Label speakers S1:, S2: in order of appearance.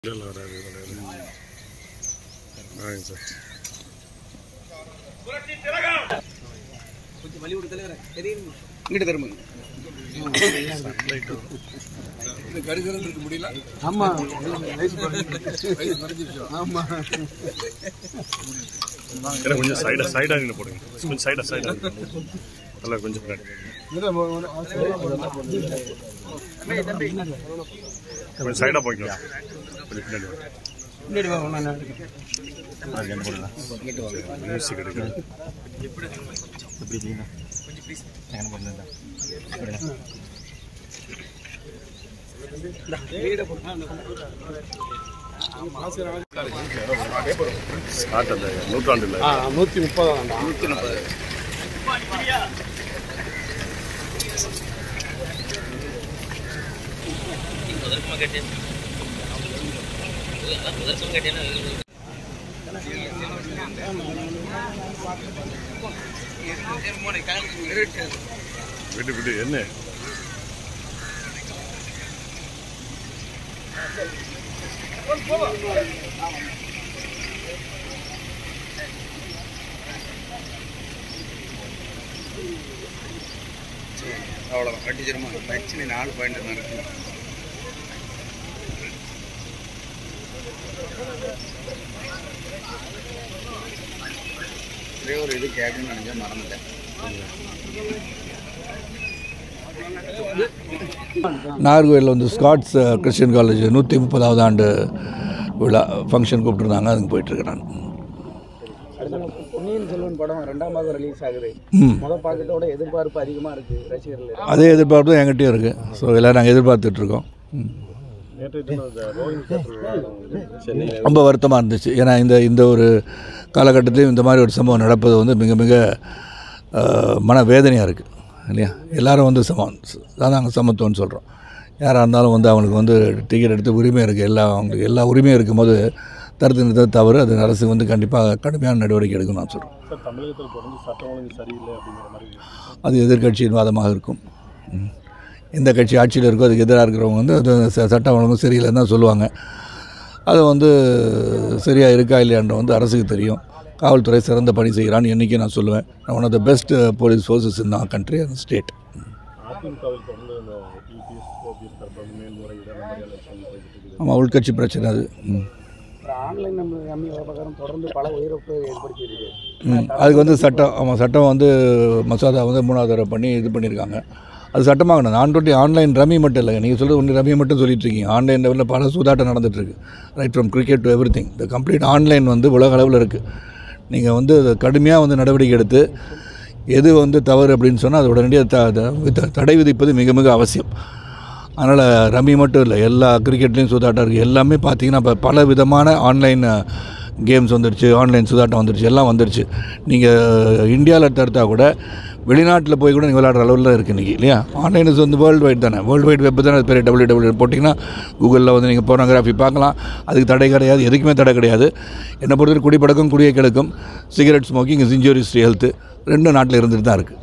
S1: இல்லை வராது வராது ஆங்க சார்
S2: கொஞ்சம் வழி விடு தலைவரே தெரியும் இங்கிட்ட திரும்புங்க இந்த கருகரம் இருக்க முடியல
S3: ஆமா ஆமா
S1: ஏன்னா கொஞ்சம் சைடாக சைடாக நின்று போடுங்க கொஞ்சம் சைடாக சைடாக நல்லா கொஞ்சம் பின்னாடி கொஞ்சம் சைடாக போய்க்கலாம் கொஞ்சம் பின்னாடி வாங்க.
S3: முன்னாடி வா நான்
S1: மியூசிக் எடுக்க ஸ்டார்ட் அந்த நூற்றாண்டு இல்லை
S3: நூற்றி முப்பதாம்
S2: நூற்றி முப்பது
S1: விட்டு விட்டு என்ன
S2: அவ்வளோதான் கட்டிச்சிருமா ஆக்சுவலி நாலு பாயிண்ட் தான் இருக்கு ஒரே ஒரு இது கேட்கணும்னு நினைச்சா மறந்துட்டேன்
S4: நாகர்கோயிலில் வந்து ஸ்காட்ஸ் கிறிஸ்டியன் காலேஜ் நூற்றி முப்பதாவது ஆண்டு விழா ஃபங்க்ஷன் கூப்பிட்டுருந்தாங்க அதுக்கு போயிட்டுருக்கேன் நான்
S3: பொன்னியின் செல்வன் படம் ரெண்டாம் பாகம் ரிலீஸ் ஆகுது
S4: ம்
S3: முத பாக்கத்தோட எதிர்பார்ப்பு அதிகமாக இருக்கு ரசிகர்கள்
S4: அதே எதிர்பார்ப்பு தான் என்கிட்டயும் இருக்குது ஸோ எல்லோரும் நாங்கள் எதிர்பார்த்துட்ருக்கோம் ம் ரொம்ப வருத்தமாக இருந்துச்சு ஏன்னா இந்த இந்த ஒரு காலகட்டத்திலையும் இந்த மாதிரி ஒரு சம்பவம் நடப்பது வந்து மிக மிக அஹ், மன வேதனையாக இருக்குது இல்லையா எல்லாரும் வந்து சமம் அதான் நாங்கள் சமத்துவம்னு சொல்கிறோம் யாராக இருந்தாலும் வந்து அவங்களுக்கு வந்து டிக்கெட் எடுத்து உரிமை இருக்குது எல்லா அவங்களுக்கு எல்லா உரிமையும் இருக்கும்போது தடுத்து நிறுத்தது தவறு அது அரசு வந்து கண்டிப்பாக கடுமையான நடவடிக்கை எடுக்கணும்னு நான் சொல்கிறோம்
S1: சார் தமிழகத்தில் தொடர்ந்து சட்டம் ஒழுங்கு சரியில்லை அப்படிங்கிற மாதிரி
S4: அது எதிர்க்கட்சியின் வாதமாக இருக்கும் ம். எந்த கட்சி ஆட்சியில் இருக்கோ அதுக்கு எதிராக இருக்கிறவங்க வந்து அது ச- சட்டம் ஒழுங்கும் சரியில்லைன்னு தான் சொல்லுவாங்க அது வந்து சரியாக இருக்கா இல்லையான்ற வந்து அரசுக்கு தெரியும் காவல்துறை சிறந்த பணி செய்கிறான்னு என்றைக்கே நான் சொல்லுவேன் one of the best police forces in our country அந்த ஸ்டேட்
S1: அதிமுகவில் தொடர்ந்து இந்த இபிஎஸ் ஓபிஎஸ் தரப்பு வந்து மேல்முறையீடு அந்த மாதிரி எலெக்ஷன் போயிட்டு இருக்குது
S4: ஆமாம் உள்கட்சி பிரச்சனை அது ம்.
S3: ஆன்லைன் நம்ம ரம்மி விவகாரம் தொடர்ந்து பல உயிரிழப்பு ஏற்படுத்தி இருக்கு
S4: ம். அதுக்கு வந்து சட்டம் ஆமாம் சட்டம் வந்து மசோதா வந்து மூணாவது தடவை பண்ணி இது பண்ணியிருக்காங்க அது சட்டமாகணும் நான் டுவெண்ட்டி ஆன்லைன் ரம்மி மட்டும் இல்லை நீங்கள் சொல்கிறது ஒன்று ரம்மி மட்டும் சொல்லிட்டு இருக்கீங்க ஆன்லைன் லெவலில் பல சூதாட்டம் நடந்துகிட்ருக்கு right from cricket to everything இந்த கம்ப்ளீட் ஆன்லைன் வந்து உலக அளவில் இருக்குது நீங்கள் வந்து அதை கடுமையாக வந்து நடவடிக்கை எடுத்து எது வந்து தவறு அப்படின்னு சொன்னால் அது உடனடியாக த த- த- தடை விதிப்பது மிக மிக அவசியம் அதனால் ரம்மி மட்டும் இல்லை எல்லா கிரிக்கெட்லேயும் சூதாட்டம் இருக்குது எல்லாமே பார்த்தீங்கன்னா இப்போ பல விதமான ஆன்லைன் கேம்ஸ் வந்துடுச்சு ஆன்லைன் சூதாட்டம் வந்துடுச்சு எல்லாம் வந்துடுச்சு நீங்கள் இந்தியாவில் தடுத்தா கூட வெளிநாட்டில் போய் கூட நீங்கள் விளையாடுற அளவில் இருக்குது இன்றைக்கி இல்லையா ஆன்லைன் இஸ் வந்து வேர்ல்டு வைட் தானே வேர்ல்டு வைட் வெப் தானே அது பேர் டபிள்யூ டபிள்யூ போட்டிங்கன்னா கூகுளில் வந்து நீங்கள் போனோகிராஃபி பார்க்கலாம் அதுக்கு தடை கிடையாது எதுக்குமே தடை கிடையாது என்னை பொறுத்தவரை குடிப்பழக்கம் குடியை கெடுக்கும் cigarette smoking is injuries health ரெண்டும் நாட்டில் இருந்துட்டு தான் இருக்குது